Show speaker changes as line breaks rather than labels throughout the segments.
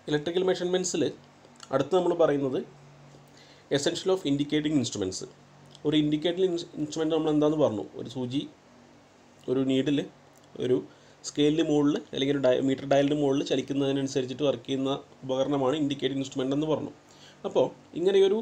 electrical മെഷർമെൻറ്റ്സിൽ അടുത്ത് നമ്മൾ പറയുന്നത് എസെൻഷ്യൽ ഓഫ് ഇൻഡിക്കേറ്റിംഗ് ഇൻസ്ട്രുമെൻറ്റ്സ് ഒരു ഇൻഡിക്കേറ്റിംഗ് ഇൻസ്ട്രുമെൻറ്റ് നമ്മൾ എന്താണെന്ന് പറഞ്ഞു ഒരു സൂചി ഒരു നീഡിൽ ഒരു സ്കെയിലിന് മുകളിൽ അല്ലെങ്കിൽ ഒരു ഡയ മീറ്റർ ഡയലിന് മുകളിൽ ചലിക്കുന്നതിനനുസരിച്ചിട്ട് വർക്ക് ചെയ്യുന്ന ഉപകരണമാണ് ഇൻഡിക്കേറ്റിംഗ് ഇൻസ്ട്രുമെൻ്റ് എന്ന് പറഞ്ഞു അപ്പോൾ ഇങ്ങനെയൊരു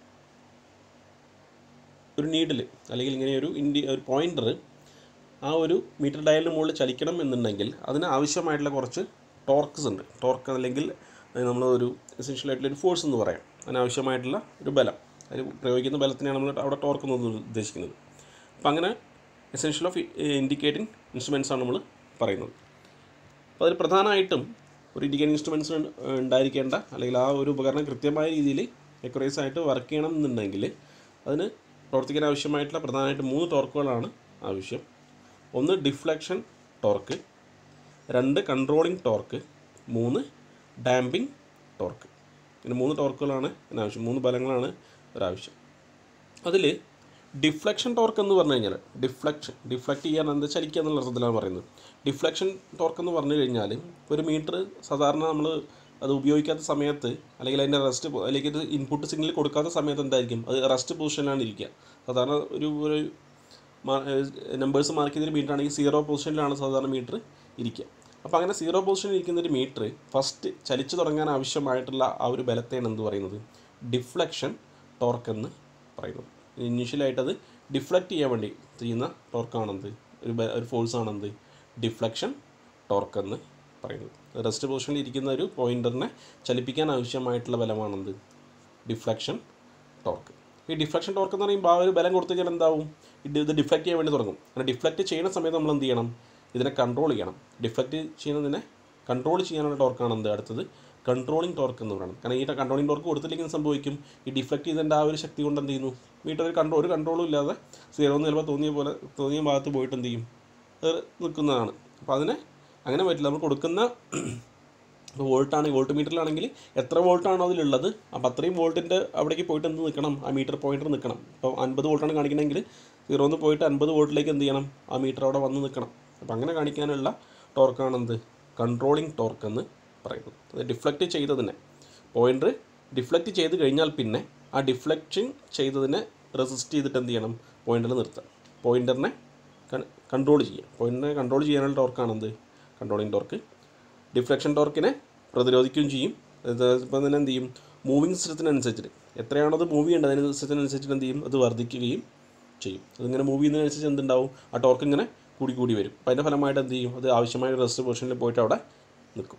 ഒരു നീഡിൽ അല്ലെങ്കിൽ ഇങ്ങനെയൊരു ഇൻഡി ഒരു പോയിൻ്റർ ആ ഒരു മീറ്റർ ഡയലിന് മുകളിൽ ചലിക്കണം എന്നുണ്ടെങ്കിൽ അതിന് ആവശ്യമായിട്ടുള്ള കുറച്ച് ടോർക്ക്സ് ഉണ്ട് ടോർക്ക് അല്ലെങ്കിൽ നമ്മൾ ഒരു എസെൻഷ്യൽ ആയിട്ടുള്ള ഒരു ഫോഴ്സ് എന്ന് പറയാം അതിനാവശ്യമായിട്ടുള്ള ഒരു ബലം അതിൽ പ്രയോഗിക്കുന്ന ബലത്തിനെയാണ് നമ്മൾ അവിടെ ടോർക്ക് എന്ന് ഉദ്ദേശിക്കുന്നത് അപ്പം അങ്ങനെ എസെൻഷ്യൽ ഓഫ് ഇൻഡിക്കേറ്റിംഗ് ഇൻസ്ട്രുമെൻറ്റ്സ് ആണ് നമ്മൾ പറയുന്നത് അപ്പോൾ അതിൽ പ്രധാനമായിട്ടും ഒരു ഇൻഡിക്കേറ്റിംഗ് ഇൻസ്ട്രുമെൻറ്റ്സ് ഉണ്ടായിരിക്കേണ്ട അല്ലെങ്കിൽ ആ ഒരു ഉപകരണം കൃത്യമായ രീതിയിൽ എക്യുറേസ് ആയിട്ട് വർക്ക് ചെയ്യണം എന്നുണ്ടെങ്കിൽ അതിന് പ്രവർത്തിക്കാൻ ആവശ്യമായിട്ടുള്ള പ്രധാനമായിട്ട് മൂന്ന് ടോർക്കുകളാണ് ആവശ്യം ഒന്ന് ഡിഫ്ലക്ഷൻ ടോർക്ക് രണ്ട് കൺട്രോളിംഗ് ടോർക്ക് മൂന്ന് ഡാമ്പിംഗ് ടോർക്ക് ഇങ്ങനെ മൂന്ന് ടോർക്കുകളാണ് ഇതിനാവശ്യം മൂന്ന് ബലങ്ങളാണ് ഒരാവശ്യം അതിൽ ഡിഫ്ലക്ഷൻ ടോർക്ക് എന്ന് പറഞ്ഞു കഴിഞ്ഞാൽ ഡിഫ്ലക്ഷൻ ഡിഫ്ലക്റ്റ് ചെയ്യാൻ എന്താ ചലിക്കുക എന്നുള്ള അർത്ഥത്തിലാണ് പറയുന്നത് ഡിഫ്ലക്ഷൻ ടോർക്ക് എന്ന് പറഞ്ഞു കഴിഞ്ഞാൽ ഒരു മീറ്റർ സാധാരണ നമ്മൾ അത് ഉപയോഗിക്കാത്ത സമയത്ത് അല്ലെങ്കിൽ അതിൻ്റെ റെസ്റ്റ് അല്ലെങ്കിൽ ഇത് ഇൻപുട്ട് സിഗ്നൽ കൊടുക്കാത്ത സമയത്ത് എന്തായിരിക്കും അത് റെസ്റ്റ് പൊസിഷനിലാണ് ഇരിക്കുക സാധാരണ ഒരു ഒരു നമ്പേഴ്സ് മാർക്ക് ചെയ്തൊരു മീറ്റർ ആണെങ്കിൽ സീറോ പൊസിഷനിലാണ് സാധാരണ മീറ്റർ ഇരിക്കുക അപ്പോൾ അങ്ങനെ സീറോ പൊസിഷനിൽ ഇരിക്കുന്ന ഒരു മീറ്റർ ഫസ്റ്റ് ചലിച്ചു തുടങ്ങാൻ ആവശ്യമായിട്ടുള്ള ആ ഒരു ബലത്തെയാണ് എന്ത് പറയുന്നത് ഡിഫ്ലക്ഷൻ ടോർക്ക് എന്ന് പറയുന്നത് ഇനീഷ്യലായിട്ട് അത് ഡിഫ്ലക്റ്റ് ചെയ്യാൻ വേണ്ടി ചെയ്യുന്ന ടോർക്കാണെന്ത് ഒരു ബ- ഒരു ഫോഴ്സ് ആണെന്ത് ഡിഫ്ലക്ഷൻ ടോർക്ക് എന്ന് പറയുന്നത് റെസ്റ്റ് പൊസിഷനിൽ ഇരിക്കുന്ന ഒരു പോയിന്ററിനെ ചലിപ്പിക്കാൻ ആവശ്യമായിട്ടുള്ള ബലമാണെന്ത് ഡിഫ്ലക്ഷൻ ടോർക്ക് ഈ ഡിഫ്ലക്ഷൻ ടോർക്ക് എന്ന് പറയുമ്പോൾ ആ ഒരു ബലം കൊടുത്തു കഴിഞ്ഞാൽ എന്താവും ഇത് ഇത് ഡിഫ്ലക്റ്റ് ചെയ്യാൻ വേണ്ടി തുടങ്ങും അങ്ങനെ ഡിഫ്ലക്റ്റ് ചെയ്യുന്ന സമയത്ത് നമ്മൾ എന്ത് ചെയ്യണം ഇതിനെ കൺട്രോൾ ചെയ്യണം ഡിഫ്ലക്റ്റ് ചെയ്യുന്നതിനെ കൺട്രോൾ ചെയ്യാനുള്ള ടോർക്കാണ് എന്ത് അടുത്തത് കൺട്രോളിംഗ് ടോർക്ക് എന്ന് പറയുന്നത് കാരണം ഈ കൺട്രോളിംഗ് ടോർക്ക് കൊടുത്തില്ലെങ്കിൽ എന്ത് സംഭവിക്കും ഈ ഡിഫ്ലക്റ്റ് ചെയ്തതിൻ്റെ ആ ഒരു ശക്തി കൊണ്ട് എന്ത് ചെയ്യുന്നു മീറ്റർ ഒരു കൺട്രോൾ ഒരു കൺട്രോളും ഇല്ലാതെ സീറോ എന്ന് ചിലപ്പോൾ തോന്നിയ പോലെ തോന്നിയ ഭാഗത്ത് പോയിട്ട് എന്ത് ചെയ്യും അത് നിൽക്കുന്നതാണ് അപ്പോൾ അതിനെ അങ്ങനെ പറ്റില്ല നമ്മൾ കൊടുക്കുന്ന ഇപ്പോൾ വോൾട്ടാണ് വോൾട്ട് മീറ്ററിലാണെങ്കിൽ എത്ര വോൾട്ടാണോ അതിലുള്ളത് അപ്പോൾ അത്രയും വോൾട്ടിൻ്റെ അവിടേക്ക് പോയിട്ട് എന്ത് നിൽക്കണം ആ മീറ്റർ പോയിന്റർ നിൽക്കണം ഇപ്പോൾ അൻപത് വോൾട്ടാണ് കാണിക്കണമെങ്കിൽ സീറോ എന്ന് പോയിട്ട് അൻപത് വോൾട്ടിലേക്ക് എന്ത് ചെയ്യണം ആ മീറ്റർ അവിടെ വന്ന് നിൽക്കണം അപ്പോൾ അങ്ങനെ കാണിക്കാനുള്ള ടോർക്കാണ് എന്ത് കൺട്രോളിംഗ് ടോർക്ക് എന്ന് പറയുന്നത് അത് ഡിഫ്ലക്റ്റ് ചെയ്തതിനെ പോയിന്റർ ഡിഫ്ലക്റ്റ് ചെയ്ത് കഴിഞ്ഞാൽ പിന്നെ ആ ഡിഫ്ലക്ഷൻ ചെയ്തതിനെ റെസിസ്റ്റ് ചെയ്തിട്ട് എന്ത് ചെയ്യണം പോയിന്റർ നിർത്തുക പോയിന്ററിനെ കൺട്രോൾ ചെയ്യുക പോയിന്റിനെ കൺട്രോൾ ചെയ്യാനുള്ള ടോർക്കാണ് എന്ത് കൺട്രോളിംഗ് ടോർക്ക് ഡിഫ്ലക്ഷൻ ടോർക്കിനെ പ്രതിരോധിക്കുകയും ചെയ്യും ഇപ്പം തന്നെ എന്ത് ചെയ്യും മൂവിങ് സിസ്റ്റത്തിനനുസരിച്ചിട്ട് എത്രയാണോ അത് മൂവ് ചെയ്യേണ്ടത് അതിനനുസരിച്ചിട്ട് എന്ത് ചെയ്യും അത് വർദ്ധിക്കുകയും ചെയ്യും അതിങ്ങനെ മൂവ് ചെയ്യുന്നതിനനുസരിച്ച് എന്തുണ്ടാവും ആ ടോർക്ക് ഇങ്ങനെ കൂടി കൂടി വരും അപ്പോൾ അതിൻ്റെ ഫലമായിട്ട് എന്ത് ചെയ്യും അത് ആവശ്യമായ റെസ്റ്റ് പൊസിഷനിൽ പോയിട്ട് അവിടെ നിൽക്കും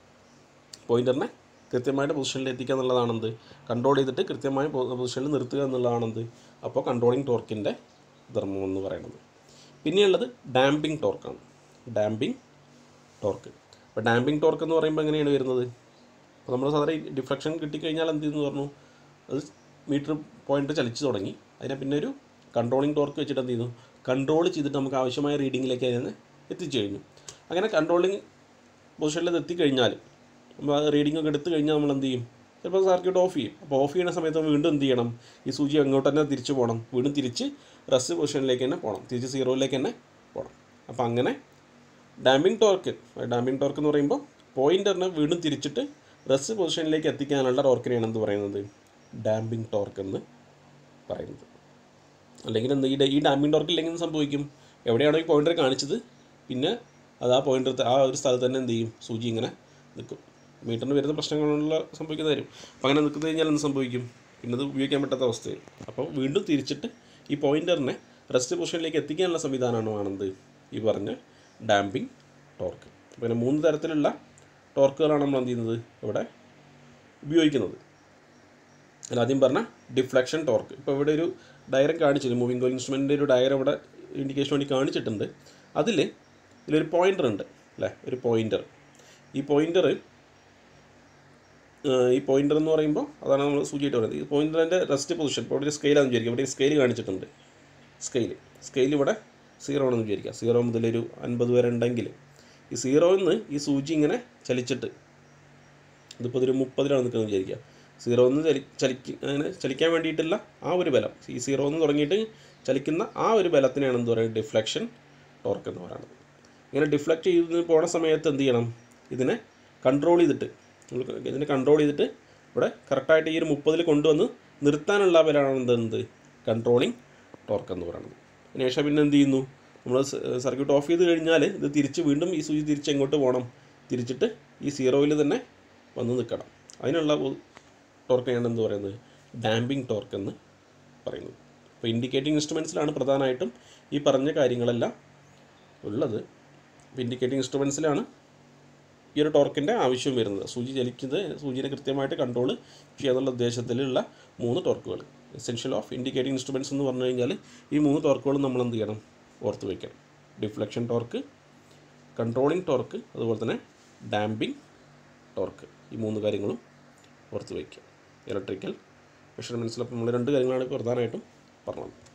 പോയിന്ററിനെ കൃത്യമായിട്ട് പൊസിഷനിൽ എത്തിക്കുക എന്നുള്ളതാണ് എന്ത് കൺട്രോൾ ചെയ്തിട്ട് കൃത്യമായ പൊസിഷനിൽ നിർത്തുക എന്നുള്ളതാണ് എന്ത് അപ്പോൾ കൺട്രോളിങ് ടോർക്കിൻ്റെ ധർമ്മം എന്ന് പറയുന്നത് പിന്നെയുള്ളത് ഡാമ്പിംഗ് ടോർക്കാണ് ഡാമ്പിംഗ് ടോർക്ക് അപ്പോൾ ഡാമ്പിംഗ് ടോർക്ക് എന്ന് പറയുമ്പോൾ എങ്ങനെയാണ് വരുന്നത് അപ്പോൾ നമ്മൾ സാധാരണ ഈ ഡിഫ്ലക്ഷൻ കിട്ടിക്കഴിഞ്ഞാൽ എന്ത് ചെയ്യുന്നു പറഞ്ഞു അത് മീറ്റർ പോയിന്റ് ചലിച്ചു തുടങ്ങി അതിനെ പിന്നെ ഒരു കൺട്രോളിംഗ് ടോർക്ക് വെച്ചിട്ട് എന്ത് ചെയ്യുന്നു കൺട്രോൾ ചെയ്തിട്ട് നമുക്ക് ആവശ്യമായ റീഡിങ്ങിലേക്ക് അതിനെ എത്തിച്ചു കഴിഞ്ഞു അങ്ങനെ കൺട്രോളിങ് പൊസിഷനിൽ അത് എത്തിക്കഴിഞ്ഞാൽ നമ്മൾ ആ റീഡിംഗ് ഒക്കെ എടുത്തു കഴിഞ്ഞാൽ നമ്മൾ എന്ത് ചെയ്യും ചിലപ്പോൾ സർക്യൂട്ട് ഓഫ് ചെയ്യും അപ്പോൾ ഓഫ് ചെയ്യുന്ന സമയത്ത് വീണ്ടും എന്ത് ചെയ്യണം ഈ സൂചി അങ്ങോട്ട് തന്നെ തിരിച്ചു പോകണം വീണ്ടും തിരിച്ച് റെസ്റ്റ് പൊസിഷനിലേക്ക് തന്നെ പോകണം തിരിച്ച് സീറോയിലേക്ക് തന്നെ പോകണം അപ്പോൾ അങ്ങനെ ഡാമ്പിംഗ് ടോർക്ക് ഡാമ്പിംഗ് ടോർക്ക് എന്ന് പറയുമ്പോൾ പോയിന്ററിനെ വീണ്ടും തിരിച്ചിട്ട് റെസ്റ്റ് പൊസിഷനിലേക്ക് എത്തിക്കാനുള്ള ടോർക്കിനെയാണ് എന്ത് പറയുന്നത് ഡാമ്പിംഗ് ടോർക്ക് എന്ന് പറയുന്നത് അല്ലെങ്കിൽ എന്ത് ഈ ഡ- ഈ ഡാമ്പിംഗ് ടോർക്ക് ഇല്ലെങ്കിൽ എന്ത് സംഭവിക്കും എവിടെയാണോ ഈ പോയിന്റർ കാണിച്ചത് പിന്നെ അത് ആ പോയിന്റർ ആ ഒരു സ്ഥലത്ത് തന്നെ എന്ത് ചെയ്യും സൂചി ഇങ്ങനെ നിൽക്കും മീറ്ററിന് വരുന്ന പ്രശ്നങ്ങളുള്ള സംഭവിക്കുന്ന വരും അപ്പോൾ അങ്ങനെ നിൽക്കുന്ന കഴിഞ്ഞാൽ എന്ത് സംഭവിക്കും പിന്നെ അത് ഉപയോഗിക്കാൻ പറ്റാത്ത അവസ്ഥ വരും അപ്പോൾ വീണ്ടും തിരിച്ചിട്ട് ഈ പോയിന്ററിനെ റെസ്റ്റ് പൊസിഷനിലേക്ക് എത്തിക്കാനുള്ള സംവിധാനമാണ് ആണെന്ത് ഈ പറഞ്ഞ ഡാമ്പിംഗ് ടോർക്ക് അപ്പോൾ ഇങ്ങനെ മൂന്ന് തരത്തിലുള്ള ടോർക്കുകളാണ് നമ്മൾ എന്ത് ചെയ്യുന്നത് ഇവിടെ ഉപയോഗിക്കുന്നത് അതിൽ ആദ്യം പറഞ്ഞ ഡിഫ്ലക്ഷൻ ടോർക്ക് ഇപ്പോൾ ഇവിടെ ഒരു ഡയഗ്രം കാണിച്ചില്ല മൂവിംഗ് കോയിൽ ഇൻസ്ട്രുമെൻറ്റിൻ്റെ ഒരു ഡയഗ്രം ഇവിടെ ഇൻഡിക്കേഷൻ വേണ്ടി കാണിച്ചിട്ടുണ്ട് അതിൽ ഇതിലൊരു പോയിൻ്റർ ഉണ്ട് അല്ലേ ഒരു പോയിൻ്റർ ഈ പോയിൻ്റർ ഈ പോയിൻ്റർ എന്ന് പറയുമ്പോൾ അതാണ് നമ്മൾ സൂചിയായിട്ട് പറയുന്നത് ഈ പോയിൻ്ററിൻ്റെ റെസ്റ്റ് പൊസിഷൻ ഇപ്പോൾ ഇവിടെ ഒരു സ്കെയിലാണെന്ന് വിചാരിക്കുക ഇവിടെ സ്കെയിൽ കാണിച്ചിട്ടുണ്ട് സ്കെയിൽ സ്കെയിൽ ഇവിടെ സീറോ ആണെന്ന് വിചാരിക്കുക സീറോ മുതൽ ഒരു അൻപത് വരെ ഉണ്ടെങ്കിൽ ഈ സീറോയിൽ നിന്ന് ഈ സൂചി ഇങ്ങനെ ചലിച്ചിട്ട് ഇതിപ്പോൾ ഒരു മുപ്പതിലാണ് നിൽക്കുന്നത് വിചാരിക്കുക സീറോ ഒന്ന് ചലി ചലിക്ക് അങ്ങനെ ചലിക്കാൻ വേണ്ടിയിട്ടുള്ള ആ ഒരു ബലം ഈ സീറോ എന്ന് തുടങ്ങിയിട്ട് ചലിക്കുന്ന ആ ഒരു ബലത്തിനെയാണ് എന്ത് പറയുക ഡിഫ്ലക്ഷൻ ടോർക്ക് എന്ന് പറയുന്നത് ഇങ്ങനെ ഡിഫ്ലക്റ്റ് ചെയ്ത് പോണ സമയത്ത് എന്ത് ചെയ്യണം ഇതിനെ കൺട്രോൾ ചെയ്തിട്ട് നമ്മൾ ഇതിനെ കൺട്രോൾ ചെയ്തിട്ട് ഇവിടെ കറക്റ്റായിട്ട് ഈ ഒരു മുപ്പതിൽ കൊണ്ടുവന്ന് നിർത്താനുള്ള വിലയാണ് എന്തെന്ത് കൺട്രോളിങ് ടോർക്ക് എന്ന് പറയുന്നത് അതിനുശേഷം പിന്നെ എന്ത് ചെയ്യുന്നു നമ്മൾ സർക്യൂട്ട് ഓഫ് ചെയ്ത് കഴിഞ്ഞാൽ ഇത് തിരിച്ച് വീണ്ടും ഈ സൂചി തിരിച്ച് എങ്ങോട്ട് പോകണം തിരിച്ചിട്ട് ഈ സീറോയിൽ തന്നെ വന്ന് നിൽക്കണം അതിനുള്ള ടോർക്കാണ് എന്ത് പറയുന്നത് ഡാമ്പിംഗ് ടോർക്ക് എന്ന് പറയുന്നത് അപ്പോൾ ഇൻഡിക്കേറ്റിംഗ് ഇൻസ്ട്രുമെൻസിലാണ് പ്രധാനമായിട്ടും ഈ പറഞ്ഞ കാര്യങ്ങളെല്ലാം ഉള്ളത് അപ്പോൾ ഇൻഡിക്കേറ്റിംഗ് ഇൻസ്ട്രുമെൻസിലാണ് ഈ ഒരു ടോർക്കിൻ്റെ ആവശ്യം വരുന്നത് സൂചി ചലിക്കുന്നത് സൂചിനെ കൃത്യമായിട്ട് കൺട്രോൾ ചെയ്യാന്നുള്ള ഉദ്ദേശത്തിലുള്ള മൂന്ന് ടോർക്കുകൾ എസെൻഷ്യൽ ഓഫ് ഇൻഡിക്കേറ്റിംഗ് ഇൻസ്ട്രുമെൻറ്റ്സ് എന്ന് പറഞ്ഞു കഴിഞ്ഞാൽ ഈ മൂന്ന് ടോർക്കുകളും നമ്മൾ എന്ത് ചെയ്യണം ഓർത്ത് വയ്ക്കണം ഡിഫ്ലക്ഷൻ ടോർക്ക് കൺട്രോളിംഗ് ടോർക്ക് അതുപോലെ തന്നെ ഡാമ്പിംഗ് ടോർക്ക് ഈ മൂന്ന് കാര്യങ്ങളും ഓർത്ത് വയ്ക്കുക ഇലക്ട്രിക്കൽ മെഷർമെൻറ്റ്സിലപ്പോൾ നമ്മൾ രണ്ട് കാര്യങ്ങളാണ് പ്രധാനമായിട്ടും പറഞ്ഞത്